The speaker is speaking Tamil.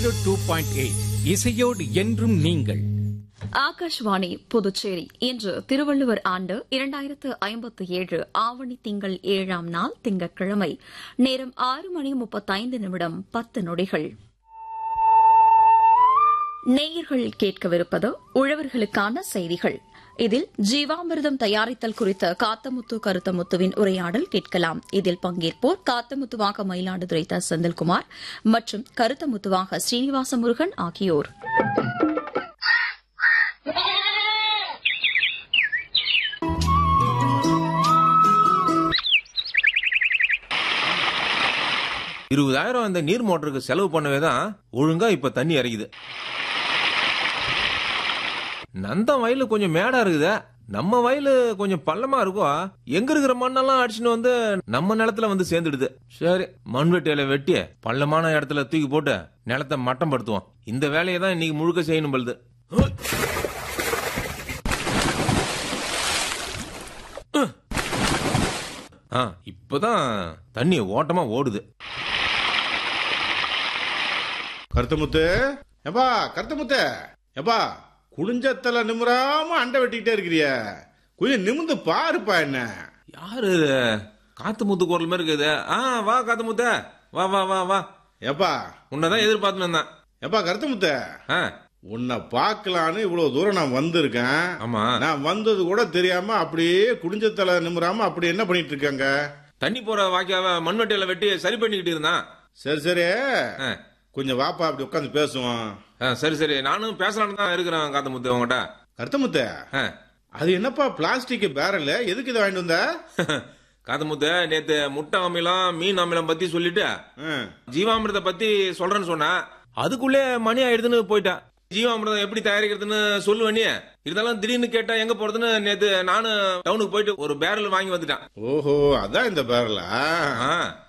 ஜீரோ டூ பாயிண்ட் எயிட் இசையோடு என்றும் நீங்கள் ஆகாஷ்வாணி புதுச்சேரி இன்று திருவள்ளுவர் ஆண்டு இரண்டாயிரத்து ஐம்பத்து ஏழு ஆவணி திங்கள் ஏழாம் நாள் திங்கட்கிழமை நேரம் ஆறு மணி முப்பத்தைந்து நிமிடம் பத்து நொடிகள் நேயர்கள் கேட்கவிருப்பது உழவர்களுக்கான செய்திகள் இதில் ஜீவாமிர்தம் தயாரித்தல் குறித்த காத்தமுத்து கருத்தமுத்துவின் உரையாடல் கேட்கலாம் இதில் பங்கேற்போர் காத்தமுத்துவாக மயிலாடுதுறை த செந்தில்குமார் மற்றும் கருத்தமுத்துவாக ஸ்ரீனிவாச முருகன் ஆகியோர் இருபதாயிரம் அந்த நீர் மோட்டருக்கு செலவு பண்ணவே தான் ஒழுங்கா இப்ப தண்ணி இறங்குது நந்தம் வயலு கொஞ்சம் மேடா இருக்குதே நம்ம வயலு கொஞ்சம் பள்ளமா இருக்கும் எங்க இருக்கிற மண்ணெல்லாம் அடிச்சுன்னு வந்து நம்ம நிலத்துல வந்து சேர்ந்துடுது சரி மண்வெட்டியில வெட்டி பள்ளமான இடத்துல தூக்கி போட்டு நிலத்தை மட்டம் படுத்துவோம் இந்த வேலையை தான் இன்னைக்கு முழுக்க செய்யணும் பழுது ஆ இப்பதான் தண்ணி ஓட்டமா ஓடுது கருத்தமுத்து எப்பா கருத்தமுத்து எப்பா குடிஞ்சத்தல நிமிராம அண்டை வெட்டிக்கிட்டே இருக்கிறிய கொஞ்சம் நிமிந்து பாருப்பா என்ன யாரு இது காத்து முத்து குரல் மாதிரி இருக்குது ஆ வா காத்து முத்த வா வா வா வா எப்பா உன்னதான் எதிர்பார்த்துன்னு இருந்தேன் எப்பா கருத்தமுத்து ஆ உன்னை பார்க்கலான்னு இவ்வளவு தூரம் நான் வந்திருக்கேன் ஆமா நான் வந்தது கூட தெரியாம அப்படியே குடிஞ்சத்தல நிமிராம அப்படி என்ன பண்ணிட்டு இருக்காங்க தண்ணி போற வாக்கியாவ மண்வெட்டியில வெட்டி சரி பண்ணிக்கிட்டு இருந்தான் சரி சரி ஆ, கொஞ்சம் வாப்பா அப்படி உட்காந்து பேசுவோம் ஆ, சரி சரி நானும் பேசலாம்னு தான் இருக்கிறேன் காத்து முத்து உங்ககிட்ட கருத்தமுத்து ஆ. அது என்னப்பா பிளாஸ்டிக் பேரல் எதுக்கு இதை வாங்கிட்டு வந்த காத்து முத்து நேத்து முட்டை அமிலம் மீன் அமிலம் பத்தி சொல்லிட்டு ஆ. ஜீவாமிர்த பத்தி சொல்றேன்னு சொன்னா அதுக்குள்ளே மணி ஆயிடுதுன்னு போயிட்டா ஜீவாமிர்தம் எப்படி தயாரிக்கிறதுன்னு சொல்லுவேன் நீ இருந்தாலும் திடீர்னு கேட்டா எங்க போறதுன்னு நேத்து நானும் டவுனுக்கு போயிட்டு ஒரு பேரல் வாங்கி வந்துட்டான் ஓஹோ அதான் இந்த பேரலா ஆ